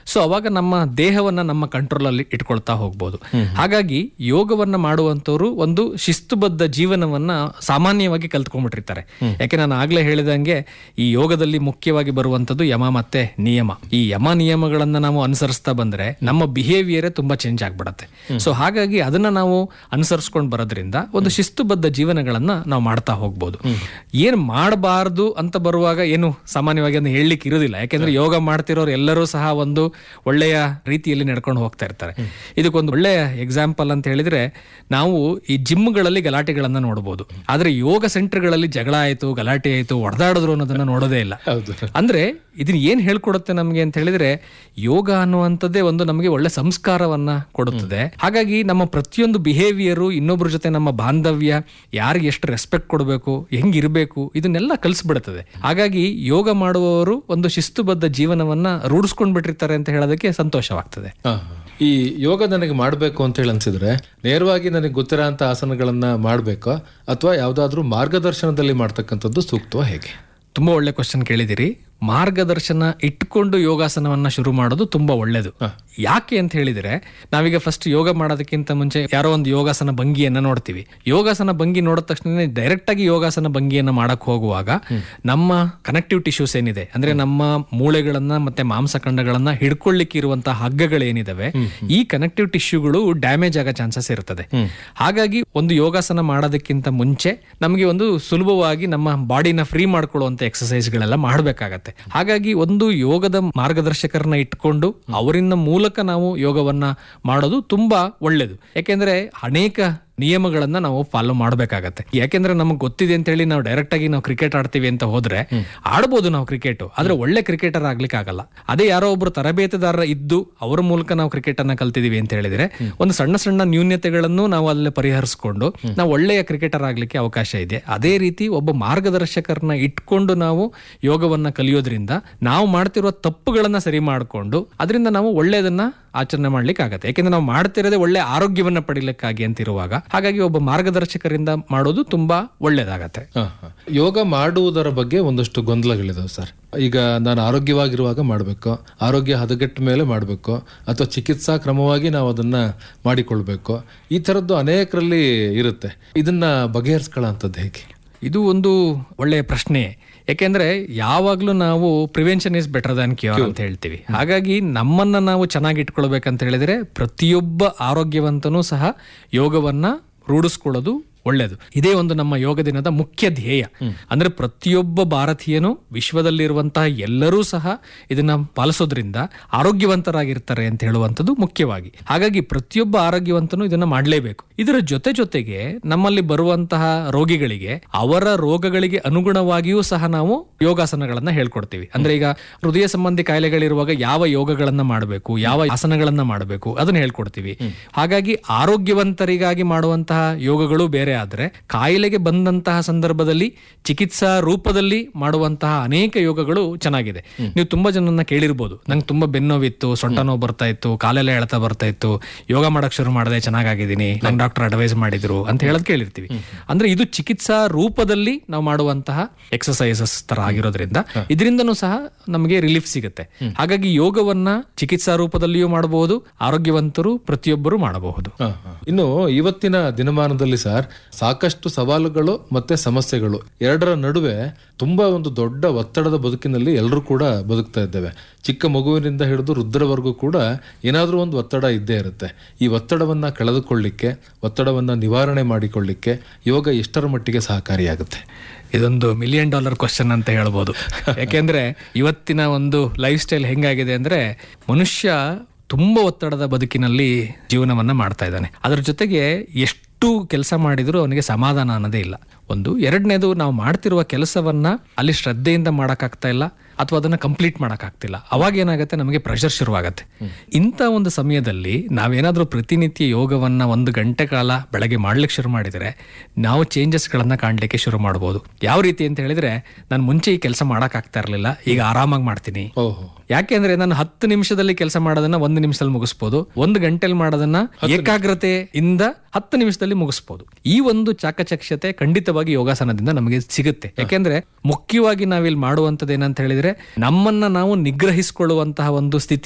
So ಅವಾಗ ನಮ್ಮ ದೇಹವನ್ನ ನಮ್ಮ ಕಂಟ್ರೋಲ್ ಅಲ್ಲಿ ಇಟ್ಕೊಳ್ತಾ ಹೋಗ್ಬೋದು ಹಾಗಾಗಿ ಯೋಗವನ್ನ ಮಾಡುವಂತವ್ರು ಒಂದು ಶಿಸ್ತುಬದ್ಧ ಜೀವನವನ್ನ ಸಾಮಾನ್ಯವಾಗಿ ಕಲ್ತ್ಕೊಂಡ್ಬಿಟ್ಟಿರ್ತಾರೆ ಯಾಕೆ ನಾನು ಆಗ್ಲೇ ಹೇಳಿದಂಗೆ ಈ ಯೋಗದಲ್ಲಿ ಮುಖ್ಯವಾಗಿ ಬರುವಂತದ್ದು ಯಮ ಮತ್ತೆ ನಿಯಮ ಈ ಯಮ ನಿಯಮಗಳನ್ನ ನಾವು ಅನುಸರಿಸ್ತಾ ಬಂದ್ರೆ ನಮ್ಮ ಬಿಹೇವಿಯರೇ ತುಂಬಾ ಚೇಂಜ್ ಆಗ್ಬಿಡತ್ತೆ ಸೊ ಹಾಗಾಗಿ ಅದನ್ನ ನಾವು ಅನುಸರಿಸ್ಕೊಂಡು ಬರೋದ್ರಿಂದ ಒಂದು ಶಿಸ್ತುಬದ್ಧ ಜೀವನಗಳನ್ನ ನಾವು ಮಾಡ್ತಾ ಹೋಗ್ಬೋದು ಏನ್ ಮಾಡಬಾರ್ದು ಅಂತ ಬರುವಾಗ ಏನು ಸಾಮಾನ್ಯವಾಗಿ ಅದನ್ನ ಹೇಳಲಿಕ್ಕೆ ಇರೋದಿಲ್ಲ ಯಾಕೆಂದ್ರೆ ಯೋಗ ಮಾಡ್ತಿರೋರು ಎಲ್ಲರೂ ಸಹ ಒಂದು ಒಳ್ಳೆಯ ರೀತಿಯಲ್ಲಿ ನಡ್ಕೊಂಡು ಹೋಗ್ತಾ ಇರ್ತಾರೆ ಇದಕ್ಕೊಂದು ಒಳ್ಳೆಯ ಎಕ್ಸಾಂಪಲ್ ಅಂತ ಹೇಳಿದ್ರೆ ನಾವು ಈ ಜಿಮ್ಗಳಲ್ಲಿ ಗಲಾಟೆಗಳನ್ನ ನೋಡಬಹುದು ಆದ್ರೆ ಯೋಗ ಸೆಂಟರ್ಗಳಲ್ಲಿ ಜಗಳ ಆಯ್ತು ಗಲಾಟೆ ಆಯ್ತು ಹೊಡೆದಾಡಿದ್ರು ಅನ್ನೋದನ್ನ ನೋಡೋದೇ ಇಲ್ಲ ಹೌದು ಅಂದ್ರೆ ಇದನ್ನ ಏನ್ ಹೇಳ್ಕೊಡುತ್ತೆ ನಮ್ಗೆ ಅಂತ ಹೇಳಿದ್ರೆ ಯೋಗ ಅನ್ನುವಂಥದ್ದೇ ಒಂದು ನಮಗೆ ಒಳ್ಳೆ ಸಂಸ್ಕಾರವನ್ನ ಕೊಡುತ್ತದೆ ಹಾಗಾಗಿ ನಮ್ಮ ಪ್ರತಿಯೊಂದು ಬಿಹೇವಿಯರು ಇನ್ನೊಬ್ಬರ ಜೊತೆ ನಮ್ಮ ಬಾಂಧವ್ಯ ಯಾರಿಗೆ ಎಷ್ಟು ರೆಸ್ಪೆಕ್ಟ್ ಕೊಡಬೇಕು ಹೆಂಗಿರ್ಬೇಕು ಇದನ್ನೆಲ್ಲ ಕಲಿಸ್ಬಿಡುತ್ತದೆ ಹಾಗಾಗಿ ಯೋಗ ಮಾಡುವವರು ಒಂದು ಶಿಸ್ತುಬದ್ಧ ಜೀವನವನ್ನ ರೂಢಿಸ್ಕೊಂಡ್ ಬಿಟ್ಟಿರ್ತಾರೆ ಅಂತ ಹೇಳೋದಕ್ಕೆ ಸಂತೋಷವಾಗ್ತದೆ ಹಾ, ಹಾ. ಈ ಯೋಗ ನನಗೆ ಮಾಡಬೇಕು ಅಂತ ಹೇಳಿ ಅನ್ಸಿದ್ರೆ ನೇರವಾಗಿ ನನಗೆ ಗೊತ್ತಿರೋ ಅಂತ ಆಸನಗಳನ್ನ ಮಾಡಬೇಕೋ ಅಥವಾ ಯಾವ್ದಾದ್ರೂ ಮಾರ್ಗದರ್ಶನದಲ್ಲಿ ಮಾಡ್ತಕ್ಕಂಥದ್ದು ಸೂಕ್ತವ ಹೇಗೆ ತುಂಬಾ ಒಳ್ಳೆ ಕ್ವಶನ್ ಕೇಳಿದಿರಿ ಮಾರ್ಗದರ್ಶನ ಇಟ್ಕೊಂಡು ಯೋಗಾಸನವನ್ನ ಶುರು ಮಾಡೋದು ತುಂಬಾ ಒಳ್ಳೇದು ಯಾಕೆ ಅಂತ ಹೇಳಿದ್ರೆ ನಾವೀಗ ಫಸ್ಟ್ ಯೋಗ ಮಾಡೋದಕ್ಕಿಂತ ಮುಂಚೆ ಯಾರೋ ಒಂದು ಯೋಗಾಸನ ಭಂಗಿಯನ್ನ ನೋಡ್ತೀವಿ ಯೋಗಾಸನ ಭಂಗಿ ನೋಡಿದ ತಕ್ಷಣ ಡೈರೆಕ್ಟ್ ಆಗಿ ಯೋಗಾಸನ ಭಂಗಿಯನ್ನ ಮಾಡಕ್ ಹೋಗುವಾಗ ನಮ್ಮ ಕನೆಕ್ಟಿವ್ ಟಿಶ್ಯೂಸ್ ಏನಿದೆ ಅಂದ್ರೆ ನಮ್ಮ ಮೂಳೆಗಳನ್ನ ಮತ್ತೆ ಮಾಂಸಖಂಡಗಳನ್ನ ಹಿಡ್ಕೊಳ್ಳಿಕ್ಕೆ ಇರುವಂತಹ ಹಗ್ಗಗಳೇನಿದಾವೆ ಈ ಕನೆಕ್ಟಿವ್ ಟಿಶ್ಯೂಗಳು ಡ್ಯಾಮೇಜ್ ಆಗೋ ಚಾನ್ಸಸ್ ಇರ್ತದೆ ಹಾಗಾಗಿ ಒಂದು ಯೋಗಾಸನ ಮಾಡೋದಕ್ಕಿಂತ ಮುಂಚೆ ನಮಗೆ ಒಂದು ಸುಲಭವಾಗಿ ನಮ್ಮ ಬಾಡಿನ ಫ್ರೀ ಮಾಡ್ಕೊಳ್ಳುವಂತ ಎಕ್ಸಸೈಸ್ ಗಳೆಲ್ಲ ಮಾಡಬೇಕಾಗತ್ತೆ ಹಾಗಾಗಿ ಒಂದು ಯೋಗದ ಮಾರ್ಗದರ್ಶಕರನ್ನ ಇಟ್ಕೊಂಡು ಅವರಿಂದ ಮೂಲಕ ನಾವು ಯೋಗವನ್ನ ಮಾಡೋದು ತುಂಬಾ ಒಳ್ಳೇದು ಯಾಕೆಂದ್ರೆ ಅನೇಕ ನಿಯಮಗಳನ್ನ ನಾವು ಫಾಲೋ ಮಾಡಬೇಕಾಗತ್ತೆ ಯಾಕೆಂದ್ರೆ ನಮಗೆ ಗೊತ್ತಿದೆ ಅಂತ ಹೇಳಿ ನಾವು ಡೈರೆಕ್ಟ್ ಆಗಿ ನಾವು ಕ್ರಿಕೆಟ್ ಆಡ್ತೀವಿ ಅಂತ ಹೋದ್ರೆ ಆಡ್ಬೋದು ನಾವು ಕ್ರಿಕೆಟ್ ಆದ್ರೆ ಒಳ್ಳೆ ಕ್ರಿಕೆಟರ್ ಆಗ್ಲಿಕ್ಕೆ ಆಗಲ್ಲ ಅದೇ ಯಾರೋ ಒಬ್ರು ತರಬೇತುದಾರ ಇದ್ದು ಅವರ ಮೂಲಕ ನಾವು ಕ್ರಿಕೆಟ್ ಅನ್ನ ಕಲ್ತಿದೀವಿ ಅಂತ ಹೇಳಿದ್ರೆ ಒಂದು ಸಣ್ಣ ಸಣ್ಣ ನ್ಯೂನ್ಯತೆಗಳನ್ನು ನಾವು ಅಲ್ಲೇ ಪರಿಹರಿಸಿಕೊಂಡು ನಾವು ಒಳ್ಳೆಯ ಕ್ರಿಕೆಟರ್ ಆಗ್ಲಿಕ್ಕೆ ಅವಕಾಶ ಇದೆ ಅದೇ ರೀತಿ ಒಬ್ಬ ಮಾರ್ಗದರ್ಶಕರನ್ನ ಇಟ್ಕೊಂಡು ನಾವು ಯೋಗವನ್ನ ಕಲಿಯೋದ್ರಿಂದ ನಾವು ಮಾಡ್ತಿರುವ ತಪ್ಪುಗಳನ್ನ ಸರಿ ಮಾಡಿಕೊಂಡು ಅದರಿಂದ ನಾವು ಒಳ್ಳೆಯದನ್ನ ಆಚರಣೆ ಮಾಡ್ಲಿಕ್ಕೆ ಆಗತ್ತೆ ಯಾಕೆಂದ್ರೆ ನಾವು ಮಾಡ್ತಿರೋದೇ ಒಳ್ಳೆ ಆರೋಗ್ಯವನ್ನ ಪಡಿಲಿಕ್ಕಾಗಿ ಅಂತ ಇರುವಾಗ ಹಾಗಾಗಿ ಒಬ್ಬ ಮಾರ್ಗದರ್ಶಕರಿಂದ ಮಾಡೋದು ತುಂಬಾ ಒಳ್ಳೇದಾಗತ್ತೆ ಹಾ, ಹಾ. ಯೋಗ ಮಾಡುವುದರ ಬಗ್ಗೆ ಒಂದಷ್ಟು ಗೊಂದಲಗಳಿದಾವೆ ಸರ್ ಈಗ ನಾನು ಆರೋಗ್ಯವಾಗಿರುವಾಗ ಮಾಡಬೇಕು ಆರೋಗ್ಯ ಹದಗೆಟ್ಟ ಮೇಲೆ ಮಾಡಬೇಕು ಅಥವಾ ಚಿಕಿತ್ಸಾ ಕ್ರಮವಾಗಿ ನಾವು ಅದನ್ನ ಮಾಡಿಕೊಳ್ಬೇಕು ಈ ಥರದ್ದು ಅನೇಕರಲ್ಲಿ ಇರುತ್ತೆ ಇದನ್ನ ಬಗೆಹರಿಸ್ಕೊಳ್ಳೋಂಥದ್ದು ಹೇಗೆ ಇದು ಒಂದು ಒಳ್ಳೆಯ ಪ್ರಶ್ನೆ ಯಾಕೆಂದ್ರೆ ಯಾವಾಗ್ಲೂ ನಾವು prevention is better than cure ಅಂತ ಹೇಳ್ತೀವಿ ಹಾಗಾಗಿ ನಮ್ಮನ್ನ ನಾವು ಚೆನ್ನಾಗಿ ಇಟ್ಕೊಳ್ಬೇಕಂತ ಹೇಳಿದ್ರೆ ಪ್ರತಿಯೊಬ್ಬ ಆರೋಗ್ಯವಂತನೂ ಸಹ ಯೋಗವನ್ನ ರೂಢಿಸ್ಕೊಳ್ಳೋದು ಒಳ್ಳೇದು ಇದೇ ಒಂದು ನಮ್ಮ ಯೋಗ ದಿನದ ಮುಖ್ಯ ಧ್ಯೇಯ ಅಂದ್ರೆ ಪ್ರತಿಯೊಬ್ಬ ಭಾರತೀಯನು ವಿಶ್ವದಲ್ಲಿರುವಂತಹ ಎಲ್ಲರೂ ಸಹ ಇದನ್ನ ಪಾಲಿಸೋದ್ರಿಂದ ಆರೋಗ್ಯವಂತರಾಗಿರ್ತಾರೆ ಅಂತ ಹೇಳುವಂಥದ್ದು ಮುಖ್ಯವಾಗಿ ಹಾಗಾಗಿ ಪ್ರತಿಯೊಬ್ಬ ಆರೋಗ್ಯವಂತನು ಇದನ್ನ ಮಾಡಲೇಬೇಕು ಇದರ ಜೊತೆ ಜೊತೆಗೆ ನಮ್ಮಲ್ಲಿ ಬರುವಂತಹ ರೋಗಿಗಳಿಗೆ ಅವರ ರೋಗಗಳಿಗೆ ಅನುಗುಣವಾಗಿಯೂ ಸಹ ನಾವು ಯೋಗಾಸನಗಳನ್ನ ಹೇಳ್ಕೊಡ್ತೀವಿ ಅಂದ್ರೆ ಈಗ ಹೃದಯ ಸಂಬಂಧಿ ಕಾಯಿಲೆಗಳಿರುವಾಗ ಯಾವ ಯೋಗಗಳನ್ನ ಮಾಡಬೇಕು ಯಾವ ಆಸನಗಳನ್ನ ಮಾಡಬೇಕು ಅದನ್ನ ಹೇಳ್ಕೊಡ್ತೀವಿ ಹಾಗಾಗಿ ಆರೋಗ್ಯವಂತರಿಗಾಗಿ ಮಾಡುವಂತಹ ಯೋಗಗಳು ಬೇರೆ ಆದ್ರೆ ಕಾಯಿಲೆಗೆ ಬಂದಂತಹ ಸಂದರ್ಭದಲ್ಲಿ ಚಿಕಿತ್ಸಾ ರೂಪದಲ್ಲಿ ಮಾಡುವಂತಹ ಅನೇಕ ಯೋಗಗಳು ಚೆನ್ನಾಗಿದೆ ನೀವು ತುಂಬಾ ಜನನ್ನ ಕೇಳಿರ್ಬೋದು ನಂಗೆ ತುಂಬಾ ಬೆನ್ನೋವಿತ್ತು ಸೊಂಟ ನೋವು ಬರ್ತಾ ಇತ್ತು ಕಾಲೆಲ್ಲ ಎಳ್ತ ಬರ್ತಾ ಇತ್ತು ಯೋಗ ಮಾಡಕ್ ಶುರು ಮಾಡದೆ ಚೆನ್ನಾಗಿದ್ದೀನಿ ನಂಗೆ ಡಾಕ್ಟರ್ ಅಡ್ವೈಸ್ ಮಾಡಿದ್ರು ಅಂತ ಹೇಳೋದ್ ಕೇಳಿರ್ತೀವಿ ಅಂದ್ರೆ ಇದು ಚಿಕಿತ್ಸಾ ರೂಪದಲ್ಲಿ ನಾವು ಮಾಡುವಂತಹ ಎಕ್ಸಸೈಸಸ್ ತರ ಆಗಿರೋದ್ರಿಂದ ಇದರಿಂದನೂ ಸಹ ನಮಗೆ ರಿಲೀಫ್ ಸಿಗುತ್ತೆ ಹಾಗಾಗಿ ಯೋಗವನ್ನ ಚಿಕಿತ್ಸಾ ರೂಪದಲ್ಲಿಯೂ ಮಾಡಬಹುದು ಆರೋಗ್ಯವಂತರು ಪ್ರತಿಯೊಬ್ಬರು ಮಾಡಬಹುದು ಹ, ಹ. ಇನ್ನು ಇವತ್ತಿನ ದಿನಮಾನದಲ್ಲಿ ಸರ್ ಸಾಕಷ್ಟು ಸವಾಲುಗಳು ಮತ್ತೆ ಸಮಸ್ಯೆಗಳು ಎರಡರ ನಡುವೆ ತುಂಬಾ ಒಂದು ದೊಡ್ಡ ಒತ್ತಡದ ಬದುಕಿನಲ್ಲಿ ಎಲ್ಲರೂ ಕೂಡ ಬದುಕ್ತಾ ಇದ್ದೇವೆ ಚಿಕ್ಕ ಮಗುವಿನಿಂದ ಹಿಡಿದು ವೃದ್ಧರವರೆಗೂ ಕೂಡ ಏನಾದರೂ ಒಂದು ಒತ್ತಡ ಇದ್ದೇ ಇರುತ್ತೆ ಈ ಒತ್ತಡವನ್ನ ಕಳೆದುಕೊಳ್ಳಿಕ್ಕೆ ಒತ್ತಡವನ್ನ ನಿವಾರಣೆ ಮಾಡಿಕೊಳ್ಳಿಕ್ಕೆ ಯೋಗ ಎಷ್ಟರ ಮಟ್ಟಿಗೆ ಸಹಕಾರಿಯಾಗುತ್ತೆ ಇದೊಂದು ಮಿಲಿಯನ್ ಡಾಲರ್ ಕ್ವಶನ್ ಅಂತ ಹೇಳ್ಬೋದು ಯಾಕೆಂದ್ರೆ ಇವತ್ತಿನ ಒಂದು ಲೈಫ್ ಸ್ಟೈಲ್ ಹೆಂಗಾಗಿದೆ ಅಂದ್ರೆ ಮನುಷ್ಯ ತುಂಬಾ ಒತ್ತಡದ ಬದುಕಿನಲ್ಲಿ ಜೀವನವನ್ನ ಮಾಡ್ತಾ ಇದ್ದಾನೆ ಅದ್ರ ಜೊತೆಗೆ ಎಷ್ಟು ಕೆಲಸ ಮಾಡಿದ್ರು ಅವನಿಗೆ ಸಮಾಧಾನ ಅನ್ನೋದೇ ಇಲ್ಲ ಒಂದು ಎರಡನೇದು ನಾವು ಮಾಡ್ತಿರುವ ಕೆಲಸವನ್ನ ಅಲ್ಲಿ ಶ್ರದ್ಧೆಯಿಂದ ಮಾಡಕ್ಕಾಗ್ತಾ ಇಲ್ಲ ಅಥವಾ ಅದನ್ನ ಕಂಪ್ಲೀಟ್ ಮಾಡಕ್ಕಾಗ್ತಿಲ್ಲ ಅವಾಗ ಏನಾಗುತ್ತೆ ನಮಗೆ ಪ್ರೆಷರ್ ಶುರುವಾಗತ್ತೆ ಇಂಥ ಒಂದು ಸಮಯದಲ್ಲಿ ನಾವೇನಾದ್ರೂ ಪ್ರತಿನಿತ್ಯ ಯೋಗವನ್ನ ಒಂದು ಗಂಟೆ ಕಾಲ ಬೆಳಗ್ಗೆ ಮಾಡ್ಲಿಕ್ಕೆ ಶುರು ಮಾಡಿದರೆ ನಾವು ಚೇಂಜಸ್ಗಳನ್ನ ಕಾಣ್ಲಿಕ್ಕೆ ಶುರು ಮಾಡ್ಬೋದು ಯಾವ ರೀತಿ ಅಂತ ಹೇಳಿದ್ರೆ ನಾನು ಮುಂಚೆ ಈ ಕೆಲಸ ಮಾಡಕ್ಕಾಗ್ತಾ ಇರಲಿಲ್ಲ ಈಗ ಆರಾಮಾಗಿ ಮಾಡ್ತೀನಿ ಓಹೋ ಯಾಕೆಂದ್ರೆ ನಾನು ಹತ್ತು ನಿಮಿಷದಲ್ಲಿ ಕೆಲಸ ಮಾಡೋದನ್ನ ಒಂದು ನಿಮಿಷದಲ್ಲಿ ಮುಗಿಸ್ಬೋದು ಒಂದು ಗಂಟೆಲಿ ಮಾಡೋದನ್ನ ಏಕಾಗ್ರತೆಯಿಂದ ಹತ್ತು ನಿಮಿಷದಲ್ಲಿ ಮುಗಿಸ್ಬೋದು ಈ ಒಂದು ಚಾಕಚಕ್ಯತೆ ಖಂಡಿತವಾಗಿ ಯೋಗಾಸನದಿಂದ ನಮಗೆ ಸಿಗುತ್ತೆ ಯಾಕೆಂದ್ರೆ ಮುಖ್ಯವಾಗಿ ನಾವಿಲ್ಲಿ ಮಾಡುವಂತದ್ದು ಏನಂತ ಹೇಳಿದ್ರೆ ನಮ್ಮನ್ನ ನಾವು ನಿಗ್ರಹಿಸಿಕೊಳ್ಳುವಂತಹ ಒಂದು ಸ್ಥಿತಿ